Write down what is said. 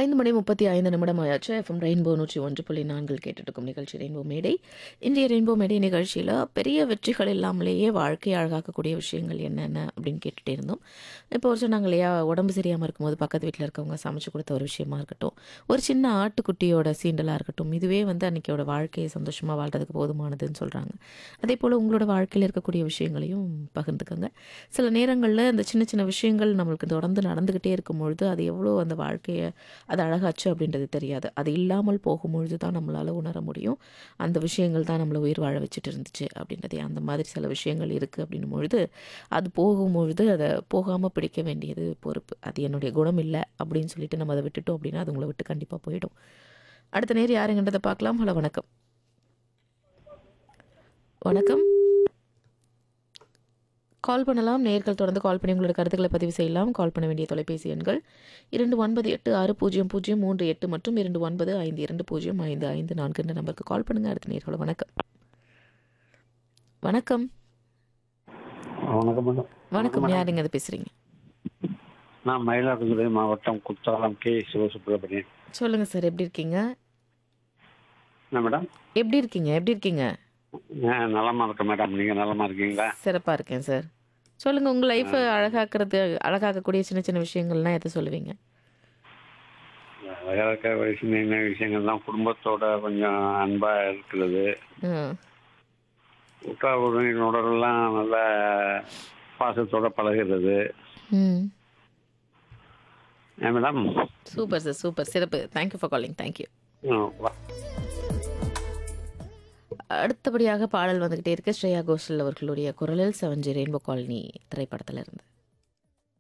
ஐந்து மணி முப்பத்தி ஐந்து நிமிடம் ஆயாச்சு எஃப்எம் ரெயின்போ நூற்றி ஒன்று புள்ளி நான்கில் கேட்டுட்டு இருக்கும் நிகழ்ச்சி ரெயின்போ மேடை இன்றைய ரெயின்போ மேடை நிகழ்ச்சியில் பெரிய வெற்றிகள் இல்லாமலேயே வாழ்க்கையை அழகாக்கக்கூடிய விஷயங்கள் என்னென்ன அப்படின்னு கேட்டுகிட்டே இருந்தோம் இப்போ ஒரு சொன்னாங்க இல்லையா உடம்பு சரியாமல் இருக்கும்போது பக்கத்து வீட்டில் இருக்கவங்க சமைச்சு கொடுத்த ஒரு விஷயமா இருக்கட்டும் ஒரு சின்ன ஆட்டுக்குட்டியோட சீண்டலாக இருக்கட்டும் இதுவே வந்து அன்றைக்கியோட வாழ்க்கையை சந்தோஷமாக வாழ்றதுக்கு போதுமானதுன்னு சொல்கிறாங்க அதே போல் உங்களோட வாழ்க்கையில் இருக்கக்கூடிய விஷயங்களையும் பகிர்ந்துக்கோங்க சில நேரங்களில் இந்த சின்ன சின்ன விஷயங்கள் நம்மளுக்கு தொடர்ந்து நடந்துக்கிட்டே இருக்கும் பொழுது அது எவ்வளோ அந்த வாழ்க்கையை அது அழகாச்சு அப்படின்றது தெரியாது அது இல்லாமல் போகும்பொழுது தான் நம்மளால் உணர முடியும் அந்த விஷயங்கள் தான் நம்மளை உயிர் வாழ வச்சுட்டு இருந்துச்சு அப்படின்றதே அந்த மாதிரி சில விஷயங்கள் இருக்குது அப்படின்னும் பொழுது அது போகும்பொழுது அதை போகாமல் பிடிக்க வேண்டியது பொறுப்பு அது என்னுடைய குணம் இல்லை அப்படின்னு சொல்லிட்டு நம்ம அதை விட்டுட்டோம் அப்படின்னா அது உங்களை விட்டு கண்டிப்பாக போயிடும் அடுத்த நேரம் யாருங்கன்றதை பார்க்கலாம் ஹலோ வணக்கம் வணக்கம் கால் பண்ணலாம் நேர்கள் தொடர்ந்து கால் பண்ணி உங்களோட கருத்துக்களை பதிவு செய்யலாம் கால் பண்ண வேண்டிய தொலைபேசி எண்கள் இரண்டு ஒன்பது எட்டு ஆறு பூஜ்ஜியம் பூஜ்ஜியம் மூன்று எட்டு மற்றும் இரண்டு ஒன்பது ஐந்து இரண்டு பூஜ்ஜியம் ஐந்து ஐந்து நான்கு என்ற நம்பருக்கு கால் பண்ணுங்க அடுத்த நேர்களோட வணக்கம் வணக்கம் வணக்கம் மேடம் வணக்கம் யாருங்க அது பேசுறீங்க நான் மயிலாடுதுறை மாவட்டம் குத்தாலம் கே சிவசுப்ரமணியன் சொல்லுங்க சார் எப்படி இருக்கீங்க என்ன மேடம் எப்படி இருக்கீங்க எப்படி இருக்கீங்க நான் நலமா இருக்கேன் மேடம் நீங்க நலமா இருக்கீங்களா சிறப்பா இருக்கேன் சார் சொல்லுங்க உங்க லைஃப்பை அழகாக்குறது அழகாக்கக்கூடிய சின்ன சின்ன விஷயங்கள்லாம் எதை சொல்லுவீங்க வேற இருக்க சின்ன விஷயங்கள்லாம் குடும்பத்தோட கொஞ்சம் அன்பா இருக்கிறது ம் உற்றார் உறவினரோடலாம் நல்ல பாசத்தோட பழகிறது ம் ஏன் மேடம் சூப்பர் சார் சூப்பர் சிறப்பு தேங்க்யூ ஃபார் காலிங் தேங்க்யூ ம், வா- அடுத்தபடியாக பாடல் வந்துகிட்டே இருக்கு ஸ்ரேயா கோஷல் அவர்களுடைய குரலில் செவன்ஜி ரெயின்போ காலனி திரைப்படத்துல இருந்து